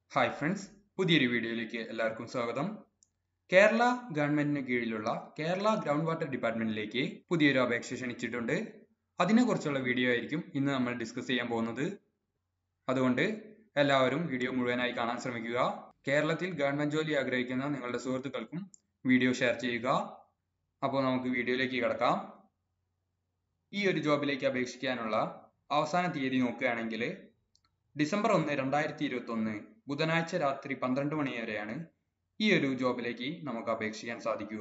hi friends പുതിയൊരു വീഡിയോയിലേക്ക് എല്ലാവർക്കും സ്വാഗതം കേരള ഗവൺമെന്റിന് കീഴിലുള്ള കേരള ഗ്രൗണ്ട് വാട്ടർ ഡിപ്പാർട്ട്മെന്റിലേക്ക് പുതിയൊരു അപേക്ഷ ക്ഷണിച്ചിട്ടുണ്ട് അതിനെക്കുറിച്ചുള്ള വീഡിയോ ആയിരിക്കും ഇന്ന് നമ്മൾ ഡിസ്കസ് ചെയ്യാൻ പോകുന്നത് അതുകൊണ്ട് എല്ലാവരും വീഡിയോ മുഴുവനായി കാണാൻ ശ്രമിക്കുക കേരളത്തിൽ ഗവൺമെന്റ് ജോലി ആഗ്രഹിക്കുന്ന നിങ്ങളുടെ സുഹൃത്തുക്കൾക്കും വീഡിയോ ഷെയർ ചെയ്യുക അപ്പോൾ നമുക്ക് വീഡിയോയിലേക്ക് കിടക്കാം ഈ ഒരു ജോബിലേക്ക് അപേക്ഷിക്കാനുള്ള അവസാന തീയതി നോക്കുകയാണെങ്കിൽ ഡിസംബർ ഒന്ന് രണ്ടായിരത്തി ഇരുപത്തി ഒന്ന് ബുധനാഴ്ച രാത്രി പന്ത്രണ്ട് മണി വരെയാണ് ഈ ഒരു ജോബിലേക്ക് നമുക്ക് അപേക്ഷിക്കാൻ സാധിക്കുക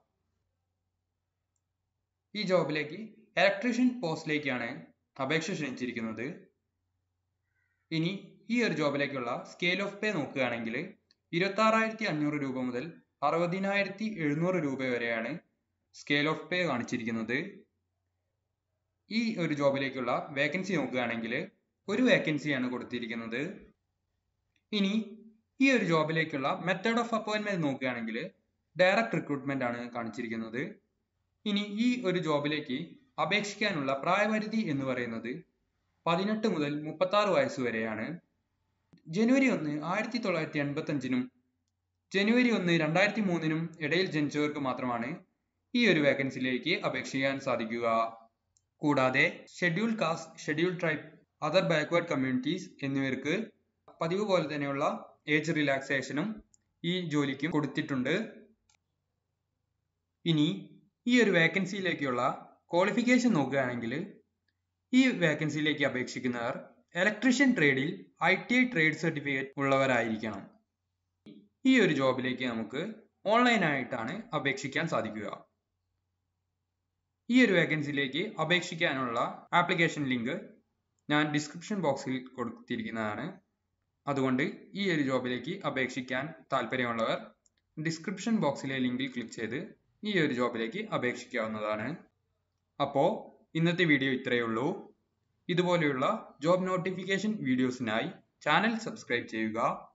ഈ ജോബിലേക്ക് ഇലക്ട്രീഷ്യൻ പോസ്റ്റിലേക്കാണ് അപേക്ഷ ക്ഷണിച്ചിരിക്കുന്നത് ഇനി ഈ ഒരു ജോബിലേക്കുള്ള സ്കെയിൽ ഓഫ് പേ നോക്കുകയാണെങ്കിൽ ഇരുപത്തി ആറായിരത്തി അഞ്ഞൂറ് രൂപ മുതൽ അറുപതിനായിരത്തി എഴുന്നൂറ് രൂപ വരെയാണ് സ്കെയിൽ ഓഫ് പേ കാണിച്ചിരിക്കുന്നത് ഈ ഒരു ജോബിലേക്കുള്ള വേക്കൻസി നോക്കുകയാണെങ്കിൽ ഒരു വേക്കൻസിയാണ് കൊടുത്തിരിക്കുന്നത് ഇനി ഈ ഒരു ജോബിലേക്കുള്ള മെത്തേഡ് ഓഫ് അപ്പോയിന്റ്മെന്റ് നോക്കുകയാണെങ്കിൽ ഡയറക്റ്റ് റിക്രൂട്ട്മെന്റ് ആണ് കാണിച്ചിരിക്കുന്നത് ഇനി ഈ ഒരു ജോബിലേക്ക് അപേക്ഷിക്കാനുള്ള പ്രായപരിധി എന്ന് പറയുന്നത് പതിനെട്ട് മുതൽ മുപ്പത്തി ആറ് വയസ്സ് വരെയാണ് ജനുവരി ഒന്ന് ആയിരത്തി തൊള്ളായിരത്തി എൺപത്തി അഞ്ചിനും ജനുവരി ഒന്ന് രണ്ടായിരത്തി മൂന്നിനും ഇടയിൽ ജനിച്ചവർക്ക് മാത്രമാണ് ഈ ഒരു വേക്കൻസിയിലേക്ക് അപേക്ഷിക്കാൻ സാധിക്കുക കൂടാതെ schedule caste schedule tribe other backward communities എന്നിവർക്ക് പതിവ് പോലെ തന്നെയുള്ള ഏജ് റിലാക്സേഷനും ഈ ജോലിക്കും കൊടുത്തിട്ടുണ്ട് ഇനി ഈ ഒരു വേക്കൻസിയിലേക്കുള്ള ക്വാളിഫിക്കേഷൻ നോക്കുകയാണെങ്കിൽ ഈ വേക്കൻസിയിലേക്ക് അപേക്ഷിക്കുന്നവർ ഇലക്ട്രീഷ്യൻ ട്രേഡിൽ I T I trade certificate ഉള്ളവരായിരിക്കണം ഈ ഒരു ജോബിലേക്ക് നമുക്ക് ഓൺലൈനായിട്ടാണ് അപേക്ഷിക്കാൻ സാധിക്കുക ഈ ഒരു വേക്കൻസിയിലേക്ക് അപേക്ഷിക്കാനുള്ള ആപ്ലിക്കേഷൻ ലിങ്ക് ഞാൻ ഡിസ്ക്രിപ്ഷൻ ബോക്സിൽ കൊടുത്തിരിക്കുന്നതാണ് അതുകൊണ്ട് ഈ ഒരു ജോബിലേക്ക് അപേക്ഷിക്കാൻ താല്പര്യമുള്ളവർ ഡിസ്ക്രിപ്ഷൻ ബോക്സിലെ ലിങ്കിൽ ക്ലിക്ക് ചെയ്ത് ഈ ഒരു ജോബിലേക്ക് അപേക്ഷിക്കാവുന്നതാണ് അപ്പോൾ ഇന്നത്തെ വീഡിയോ ഇത്രയേ ഉള്ളൂ ഇതുപോലെയുള്ള ജോബ് നോട്ടിഫിക്കേഷൻ വീഡിയോസിനായി ചാനൽ സബ്സ്ക്രൈബ് ചെയ്യുക